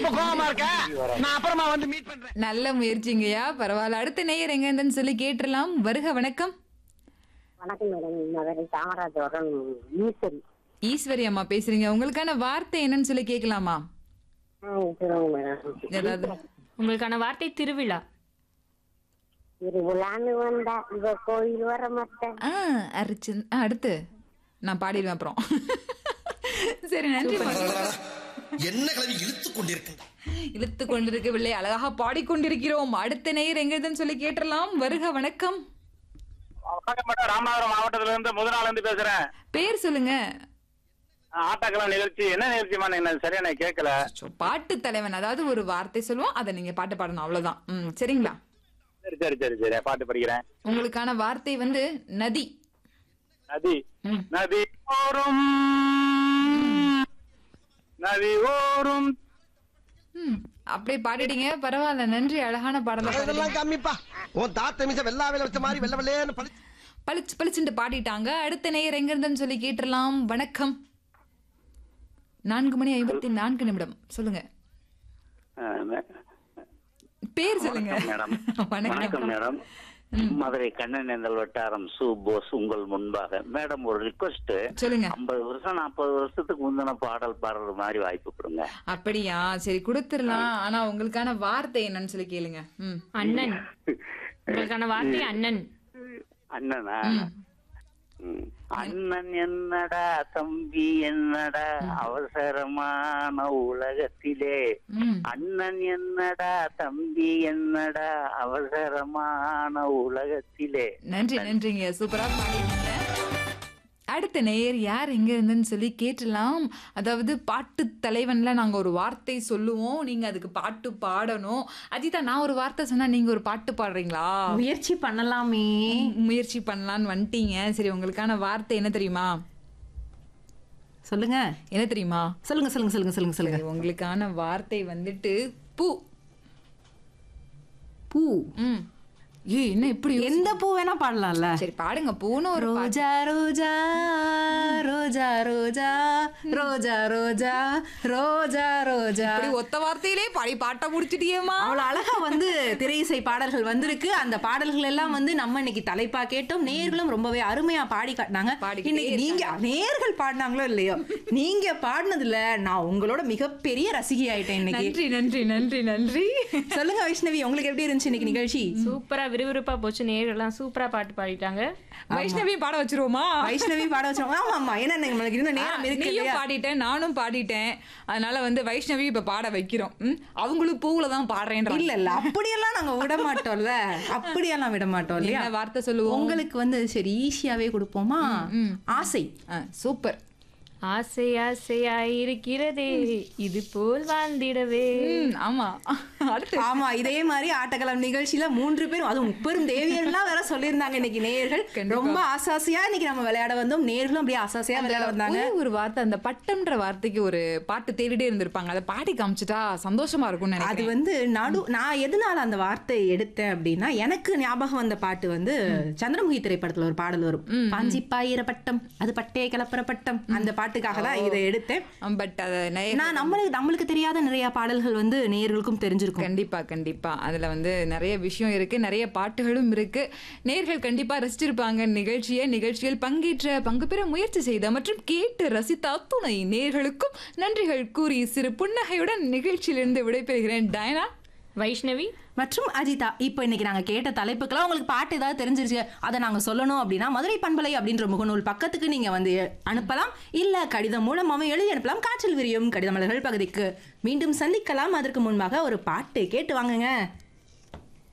ரொம்ப கோவமா இருக்க நான் அப்புறமா வந்து மீட் பண்றேன் நல்ல முயற்சிங்கய்யா பரவாயில்ல அடுத்த நேயர் எங்க இருந்துன்னு சொல்லி கேட்டுடலாம் வருக வணக்கம் வணக்கம் மேடம் மதுரை காமராஜபுரம் ஈஸ்வரி ஈஸ்வரி அம்மா பேசுறீங்க உங்களுக்கான வார்த்தை என்னன்னு சொல்லி கேட்கலாமா ஆ சொல்லுங்க மேடம் ஏதாவது உங்களுக்கான வார்த்தை திருவிழா திருவிழான்னு வந்தா இவ கோயில் வர மாட்டேன் ஆ அரிச்சு ஆ, அடுத்து நான் பாடிடுவேன் அப்புறம் சரி நன்றி என்ன கிளவி இழுத்துக் கொண்டிருக்கின்ற இழுத்து கொண்டிருக்கவில்லை அழகாக பாடிக்கொண்டிருக்கிறோம் அடுத்த நேயர் எங்க இருந்துன்னு சொல்லி கேட்டுடலாம் வருக வணக்கம் வணக்கம் மேடம் ராமநாதபுரம் மாவட்டத்துல இருந்து முதநாள் இருந்து பேசுறேன் பேர் சொல்லுங்க ஆட்டக்கலம் நிகழ்ச்சி என்ன நிகழ்ச்சிமா என்ன சரியா நான் கேட்கல சோ, பாட்டு தலைவன் அதாவது ஒரு வார்த்தை சொல்லுவோம் அதை நீங்க பாட்டு பாடணும் அவ்வளவுதான் ம் சரிங்களா சரி சரி சரி சரி பாட்டு படிக்கிறேன் உங்களுக்கான வார்த்தை வந்து நதி நதி ம். நதி ஓரும் நதி ஓரும் ம் அப்படியே பாடிட்டீங்க பரவாயில்ல நன்றி அழகான பாடல பாடிட்டீங்க. இதெல்லாம் கம்மிப்பா உன் தாத்த மிச வெள்ளாவில வச்ச மாதிரி வெள்ள வெள்ளையன்னு பழி பளிச்சு பளிச்சுட்டு பாடிட்டாங்க அடுத்த நேயர் எங்க இருந்துன்னு சொல்லி கேட்டுடலாம் வணக்கம் நான்கு மணி ஐம்பத்தி நான்கு நிமிடம் சொல்லுங்க பேர் சொல்லுங்க மேடம் வணக்கம் வணக்கம் மேடம் மதுரை கண்ணனேந்தல் வட்டாரம் சு போஸ் உங்கள் முன்பாக மேடம் ஒரு ரிக்வஸ்ட் சொல்லுங்க ஐம்பது வருஷம் நாற்பது வருஷத்துக்கு முந்தின பாடல் பாடுற மாதிரி வாய்ப்பு கொடுங்க அப்படியா சரி கொடுத்துடலாம் ஆனா உங்களுக்கான வார்த்தை என்னன்னு சொல்லி கேளுங்க ம் அண்ணன் உங்களுக்கான வார்த்தை அண்ணன் அண்ணனா ம். அண்ணன் என்னடா தம்பி என்னடா அவசரமான உலகத்திலே ம் அண்ணன் என்னடா தம்பி என்னடா அவசரமான உலகத்திலே நன்றி நன்றிங்க சூப்பரா பாடிட்டீங்க அடுத்த நேயர் யார் எங்க இருந்துன்னு சொல்லி கேட்டலாம் அதாவது பாட்டு தலைவன்ல நாங்க ஒரு வார்த்தை சொல்லுவோம் நீங்க அதுக்கு பாட்டு பாடணும் அஜிதா நான் ஒரு வார்த்தை சொன்னா நீங்க ஒரு பாட்டு பாடுறீங்களா முயற்சி பண்ணலாமே முயற்சி பண்ணலான்னு வந்துட்டீங்க சரி உங்களுக்கான வார்த்தை என்ன தெரியுமா சொல்லுங்க என்ன தெரியுமா சொல்லுங்க சொல்லுங்க சொல்லுங்க சொல்லுங்க சொல்லுங்க சரி, உங்களுக்கான வார்த்தை வந்துட்டு பூ பூ ம் ஏய் என்ன இப்படி எந்த பூ வேணா பாடலாம்ல சரி பாடுங்க பூன்னு ஒரு பாட்டு. ரோஜா ரோஜா ரோஜா ரோஜா ரோஜா ரோஜா ரோஜா ரோஜா இப்படி ஒத்த வார்த்தையிலே பாடி பாட்டை முடிச்சிட்டியேமா அவ்வளவு அழகா வந்து திரை இசை பாடல்கள் வந்திருக்கு அந்த பாடல்கள் எல்லாம் வந்து நம்ம இன்னைக்கு தலைப்பா கேட்டோம் நேர்களும் ரொம்பவே அருமையா பாடி காட்டினாங்க பாடிக்கிட்டே இன்னைக்கு நீங்க நேர்கள் பாடினாங்களோ இல்லையோ நீங்க பாடினதுல நான் உங்களோட மிகப்பெரிய ரசிகை ஆயிட்டேன் இன்னைக்கு நன்றி நன்றி நன்றி நன்றி சொல்லுங்க வைஷ்ணவி உங்களுக்கு எப்படி இருந்துச்சு இன்னைக்கு நிகழ்ச்சி சூப்பரா விறுவிறுப்பா போச்சு நேரெல்லாம் சூப்பரா பாட்டு பாடிட்டாங்க வைஷ்ணவி பாட வச்சிருவோமா வைஷ்ணவி பாட வச்சோம் ஆமா ஆமா ஏன்னா நம்மளுக்கு இருந்த நேரம் இருக்கு நீயும் இல்லையா பாடிட்டேன் நானும் பாடிட்டேன் அதனால வந்து வைஷ்ணவி இப்ப பாட வைக்கிறோம் ம், அவங்களும் பூவுல தான் பாடுறேன்ற இல்ல இல்ல அப்படியெல்லாம் நாங்க விட மாட்டோம்ல அப்படியெல்லாம் விட மாட்டோம் இல்லையா என்ன வார்த்தை சொல்லுவோம் உங்களுக்கு வந்து சரி ஈஸியாவே கொடுப்போமா ஆசை ஆ, சூப்பர் ஆசை ஆசையா இருக்கிறதே இது போல் வாழ்ந்திடவே ம், ஆமா அடுத்து ஆமா இதே மாதிரி ஆட்டக்களம் நிகழ்ச்சியில மூன்று பேரும் அதுவும் முப்பெரும் தேவியர்லாம் வேற சொல்லியிருந்தாங்க இன்னைக்கு நேயர்கள் ரொம்ப ஆசாசியா இன்னைக்கு நம்ம விளையாட வந்தோம் நேர்களும் அப்படியே ஆசாசியா விளையாட வந்தாங்க ஒரே ஒரு வார்த்தை அந்த பட்டம்ன்ற வார்த்தைக்கு ஒரு பாட்டு தேடிட்டே இருந்திருப்பாங்க அதை பாடி காமிச்சிட்டா சந்தோஷமா இருக்கும்னு அது நினைக்கிறேன் வந்து நடு நான் எதனால அந்த வார்த்தை எடுத்தேன் அப்படின்னா எனக்கு ஞாபகம் வந்த பாட்டு வந்து சந்திரமுகி திரைப்படத்துல ஒரு பாடல் வரும் பாஞ்சி பாயிர பட்டம் அது பட்டே கிளப்புற பட்டம் அந்த பாட்டுக்காக தான் இதை எடுத்தேன் பட் அதை நெ- நான் நம்மளுக்கு நம்மளுக்கு தெரியாத நிறைய பாடல்கள் வந்து நேயர்களுக்கும் தெரிஞ்சிருக்கும் கண்டிப்பா கண்டிப்பா அதுல வந்து நிறைய விஷயம் இருக்கு நிறைய பாட்டுகளும் இருக்கு நேர்கள் கண்டிப்பா ரசிச்சிருப்பாங்க நிகழ்ச்சியை நிகழ்ச்சியில் பங்கேற்ற பங்கு பெற முயற்சி செய்த மற்றும் கேட்டு ரசித்த அத்துணை நேர்களுக்கும் நன்றிகள் கூறி சிறு புன்னகையுடன் நிகழ்ச்சியிலிருந்து விடைபெறுகிறேன் டயனா வைஷ்ணவி மற்றும் அஜிதா இப்போ இன்னைக்கு நாங்க கேட்ட தலைப்புக்கெல்லாம் உங்களுக்கு பாட்டு ஏதாவது தெரிஞ்சிருச்சு அதை நாங்க சொல்லணும் அப்படின்னா மதுரை பண்பலை அப்படின்ற முகநூல் பக்கத்துக்கு நீங்க வந்து அனுப்பலாம் இல்ல கடிதம் மூலமாவும் எழுதி அனுப்பலாம் காற்றில் விரியும் கடித மலர்கள் பகுதிக்கு மீண்டும் சந்திக்கலாம் அதற்கு முன்பாக ஒரு பாட்டு கேட்டு வாங்குங்க